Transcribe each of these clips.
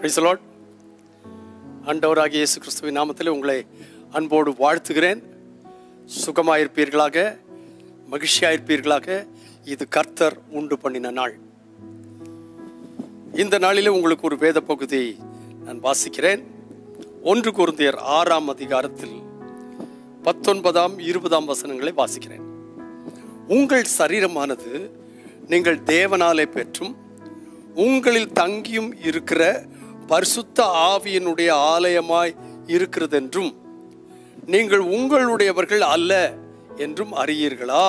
Praise the Lord. ஆண்டவராகிய இயேசு கிறிஸ்துவின் நாமத்தில் உங்களை அன்போடு வாழ்த்துகிறேன் சுகமாயிருப்பீர்களாக மகிழ்ச்சியாயிருப்பீர்களாக இது கர்த்தர் உண்டு பண்ணின நாள் இந்த நாளிலே உங்களுக்கு ஒரு வேத பகுதியை நான் வாசிக்கிறேன் ஒன்று குருந்தியர் ஆறாம் அதிகாரத்தில் பத்தொன்பதாம் இருபதாம் வசனங்களை வாசிக்கிறேன் உங்கள் சரீரமானது நீங்கள் தேவனாலே பெற்றும் உங்களில் தங்கியும் இருக்கிற பரிசுத்த ஆவியினுடைய ஆலயமாய் இருக்கிறதென்றும் நீங்கள் உங்களுடையவர்கள் அல்ல என்றும் அறியீர்களா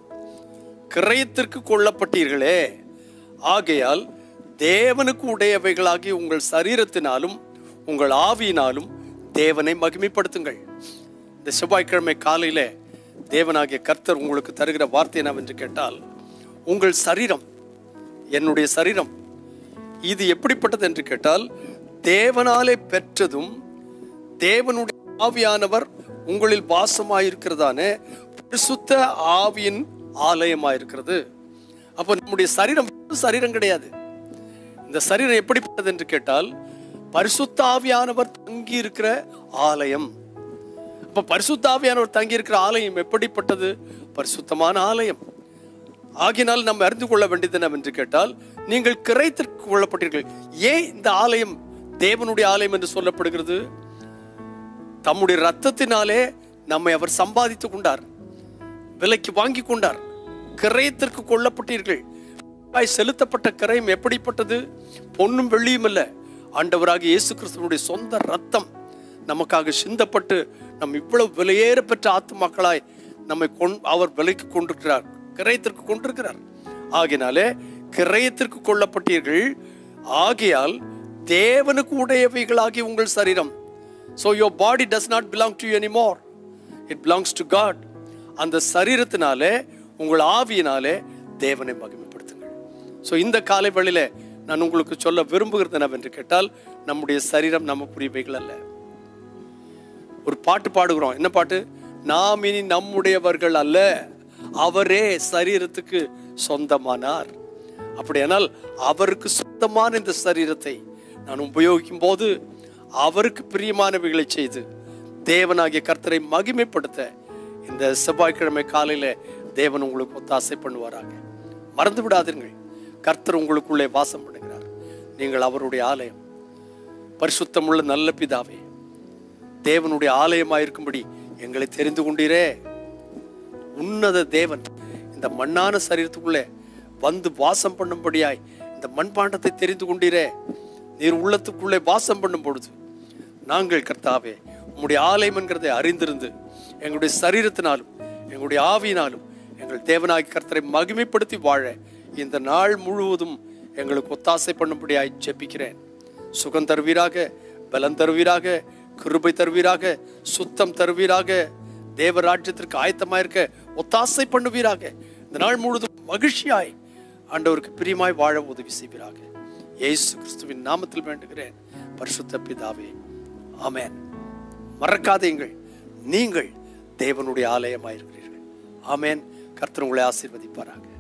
கிரயத்திற்கு கொள்ளப்பட்டீர்களே ஆகையால் தேவனுக்கு உடையவைகளாகி உங்கள் சரீரத்தினாலும் உங்கள் ஆவியினாலும் தேவனை மகிமைப்படுத்துங்கள் இந்த செவ்வாய்க்கிழமை காலையில தேவனாகிய கர்த்தர் உங்களுக்கு தருகிற வார்த்தை என்னவென்று கேட்டால் உங்கள் சரீரம் என்னுடைய சரீரம் இது எப்படிப்பட்டது என்று கேட்டால் தேவனாலே பெற்றதும் தேவனுடைய ஆவியானவர் உங்களில் வாசமாயிருக்கிறதான பரிசுத்த ஆவியின் ஆலயமாயிருக்கிறது அப்போ நம்முடைய சரீரம் வெறும் சரீரம் கிடையாது இந்த சரீரம் எப்படிப்பட்டது என்று கேட்டால் பரிசுத்த ஆவியானவர் தங்கி இருக்கிற ஆலயம் அப்ப பரிசுத்த ஆவியானவர் தங்கி இருக்கிற ஆலயம் எப்படிப்பட்டது பரிசுத்தமான ஆலயம் ஆகினால் நம்ம அறிந்து கொள்ள வேண்டியது என்னவென்று கேட்டால் நீங்கள் கிரைத்திற்கு கொள்ளப்பட்டீர்கள் ஏன் இந்த ஆலயம் தேவனுடைய ஆலயம் என்று சொல்லப்படுகிறது தம்முடைய ரத்தத்தினாலே நம்மை அவர் சம்பாதித்துக் கொண்டார் விலைக்கு வாங்கி கொண்டார் கிரயத்திற்கு கொல்லப்பட்டீர்கள் ஆய் செலுத்தப்பட்ட கிரயம் எப்படிப்பட்டது பொன்னும் வெள்ளியும் அல்ல ஆண்டவராக இயேசு கிறிஸ்துவனுடைய சொந்த ரத்தம் நமக்காக சிந்தப்பட்டு நம் இவ்வளவு விலையேற பெற்ற ஆத்துமாக்களாய் நம்மை கொண் அவர் விலைக்கு கொண்டிருக்கிறார் கிரயத்திற்கு கொண்டிருக்கிறார் ஆகினாலே கிரயத்திற்கு கொல்லப்பட்டீர்கள் ஆகையால் தேவனுக்கு உடையவைகளாகி உங்கள் சரீரம் so your body does not belong to any more it belongs to God அந்த சரீரத்தினாலே உங்கள் ஆவியினாலே தேவனை மகிமைப்படுத்துங்கள் ஸோ இந்த காலை வேளையில நான் உங்களுக்கு சொல்ல விரும்புகிறது என்னவென்று கேட்டால் நம்முடைய சரீரம் நமக்குரியவைகள் அல்ல ஒரு பாட்டு பாடுகிறோம் என்ன பாட்டு நாம் இனி நம்முடையவர்கள் அல்ல அவரே சரீரத்துக்கு சொந்தமானார் அப்படியானால் அவருக்கு சொந்தமான இந்த சரீரத்தை நான் உபயோகிக்கும் போது அவருக்கு பிரியமானவைகளை செய்து தேவனாகிய கர்த்தரை மகிமைப்படுத்த இந்த செவ்வாய்க்கிழமை காலையில தேவன் உங்களுக்கு ஒத்தாசை பண்ணுவாராக மறந்து விடாதீர்கள் கர்த்தர் உங்களுக்குள்ளே வாசம் பண்ணுகிறார் நீங்கள் அவருடைய ஆலயம் பரிசுத்தமுள்ள நல்ல பிதாவே தேவனுடைய ஆலயமாயிருக்கும்படி எங்களை தெரிந்து கொண்டீரே உன்னத தேவன் இந்த மண்ணான சரீரத்துக்குள்ளே வந்து வாசம் பண்ணும்படியாய் இந்த மண்பாண்டத்தை தெரிந்து கொண்டீரே நீர் உள்ளத்துக்குள்ளே வாசம் பண்ணும் பொழுது நாங்கள் கர்த்தாவே உம்முடைய ஆலயம் என்கிறதை அறிந்திருந்து எங்களுடைய சரீரத்தினாலும் எங்களுடைய ஆவியினாலும் எங்கள் தேவனாகி கர்த்தரை மகிமைப்படுத்தி வாழ இந்த நாள் முழுவதும் எங்களுக்கு ஒத்தாசை பண்ணும்படியாய் ஜெபிக்கிறேன் சுகம் தருவீராக பலம் தருவீராக கிருபை தருவீராக சுத்தம் தருவீராக தேவ ராஜ்யத்திற்கு ஆயத்தமாயிருக்க ஒத்தாசை பண்ணுவீராக இந்த நாள் முழுவதும் மகிழ்ச்சியாய் ஆண்டவருக்கு பிரியமாய் வாழ உதவி செய்வீராக இயேசு கிறிஸ்துவின் நாமத்தில் வேண்டுகிறேன் பரிசுத்த பிதாவே ஆமென் மறக்காதீங்கள் நீங்கள் தேவனுடைய ஆலயமாயிருக்கிறீர்கள் ஆமென் கர்த்தர் உங்களை ஆசீர்வதிப்பாராக